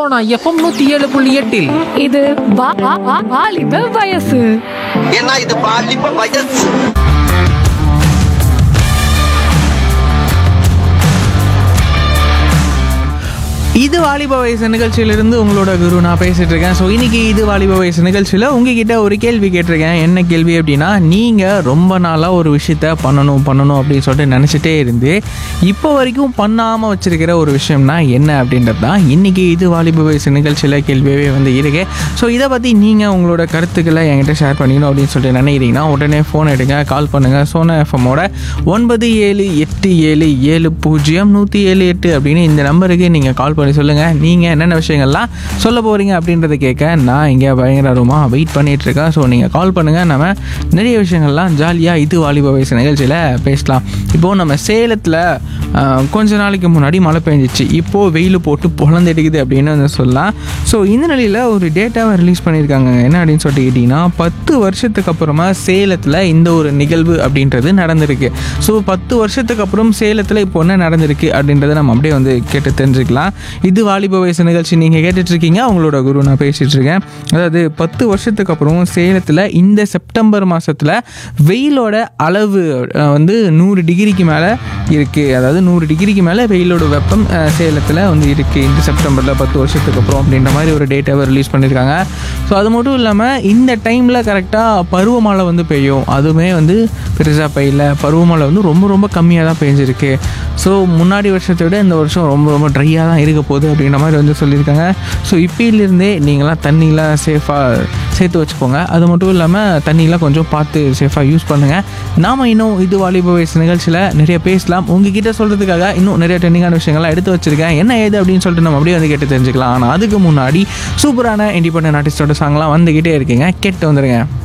Sona FM நூத்தி ஏழு புள்ளி எட்டில் இது வா- வா- வா- வாலிப வயசு ஏன்னா இது பாலிப்ப வயசு இது வாலிப வயசு நிகழ்ச்சியிலிருந்து உங்களோட குரு நான் பேசிட்டு இருக்கேன் ஸோ இன்னைக்கு இது வாலிப வயசு நிகழ்ச்சியில் உங்ககிட்ட ஒரு கேள்வி கேட்டிருக்கேன் என்ன கேள்வி அப்படின்னா நீங்கள் ரொம்ப நாளாக ஒரு விஷயத்த பண்ணணும் பண்ணணும் அப்படின்னு சொல்லிட்டு நினச்சிட்டே இருந்து இப்போ வரைக்கும் பண்ணாமல் வச்சிருக்கிற ஒரு விஷயம்னா என்ன அப்படின்றது தான் இன்னைக்கு இது வாலிப வயசு நிகழ்ச்சியில் கேள்வியாகவே வந்து இருக்கு ஸோ இதை பற்றி நீங்கள் உங்களோட கருத்துக்களை என்கிட்ட ஷேர் பண்ணிக்கணும் அப்படின்னு சொல்லிட்டு நினைக்கிறீங்கன்னா உடனே ஃபோன் எடுங்க கால் பண்ணுங்கள் சோனா எஃப்எம்மோட ஒன்பது ஏழு எட்டு ஏழு ஏழு பூஜ்ஜியம் நூற்றி ஏழு எட்டு அப்படின்னு இந்த நம்பருக்கு நீங்கள் கால் பண்ணி சொல்லுங்கள் நீங்கள் என்னென்ன விஷயங்கள்லாம் சொல்ல போகிறீங்க அப்படின்றத கேட்க நான் இங்கே பயங்கரமாக வெயிட் பண்ணிட்டு இருக்கேன் ஸோ நீங்கள் கால் பண்ணுங்கள் நம்ம நிறைய விஷயங்கள்லாம் ஜாலியாக இது வாலிப வயசு நிகழ்ச்சியில் பேசலாம் இப்போது நம்ம சேலத்தில் கொஞ்ச நாளைக்கு முன்னாடி மழை பெஞ்சிச்சு இப்போது வெயில் போட்டு பொழந்தெடுக்குது அப்படின்னு வந்து சொல்லலாம் ஸோ இந்த நிலையில் ஒரு டேட்டாவை ரிலீஸ் பண்ணியிருக்காங்க என்ன அப்படின்னு சொல்லிட்டு கேட்டிங்கன்னா பத்து வருஷத்துக்கு அப்புறமா சேலத்தில் இந்த ஒரு நிகழ்வு அப்படின்றது நடந்திருக்கு ஸோ பத்து வருஷத்துக்கு அப்புறம் சேலத்தில் இப்போ என்ன நடந்திருக்கு அப்படின்றத நம்ம அப்படியே வந்து கேட்டு தெரிஞ்சுக்கலாம் இது வாலிப வயசு நிகழ்ச்சி நீங்கள் கேட்டுட்ருக்கீங்க அவங்களோட குரு நான் பேசிகிட்டு இருக்கேன் அதாவது பத்து வருஷத்துக்கு அப்புறம் சேலத்தில் இந்த செப்டம்பர் மாதத்தில் வெயிலோட அளவு அஹ், வந்து நூறு டிகிரிக்கு மேலே இருக்குது அதாவது நூறு டிகிரிக்கு மேலே வெயிலோட வெப்பம் அஹ், சேலத்தில் வந்து இருக்குது இந்த செப்டம்பரில் பத்து வருஷத்துக்கு அப்புறம் அப்படின்ற மாதிரி ஒரு டேட்டாவை ரிலீஸ் பண்ணியிருக்காங்க ஸோ அது மட்டும் இல்லாமல் இந்த டைமில் கரெக்டாக பருவமழை வந்து பெய்யும் அதுவுமே வந்து பெருசாக பெய்யல பருவமழை வந்து ரொம்ப ரொம்ப கம்மியாக தான் பெஞ்சிருக்கு ஸோ முன்னாடி வருஷத்தை விட இந்த வருஷம் ரொம்ப ரொம்ப ட்ரையாக தான் இருக்க போகுது அப்படின்ற மாதிரி வந்து சொல்லியிருக்காங்க ஸோ இப்போலேருந்தே நீங்களாம் தண்ணிலாம் சேஃபாக சேர்த்து வச்சுக்கோங்க அது மட்டும் இல்லாமல் தண்ணிலாம் கொஞ்சம் பார்த்து சேஃபாக யூஸ் பண்ணுங்கள் நாம் இன்னும் இது வாலிப வயசு நிகழ்ச்சியில் நிறைய பேசலாம் உங்ககிட்ட சொல்கிறதுக்காக இன்னும் நிறைய ட்ரெண்டிங்கான விஷயங்கள்லாம் எடுத்து வச்சிருக்கேன் என்ன ஏது அப்படின்னு சொல்லிட்டு நம்ம அப்படியே வந்து கேட்டு தெரிஞ்சுக்கலாம் ஆனால் அதுக்கு முன்னாடி சூப்பரான இண்டிபெண்டன்ட் ஆர்டிஸ்டோட சாங்லாம் வந்துக்கிட்டே இருக்கீங்க கேட்டு வந்துடுங்க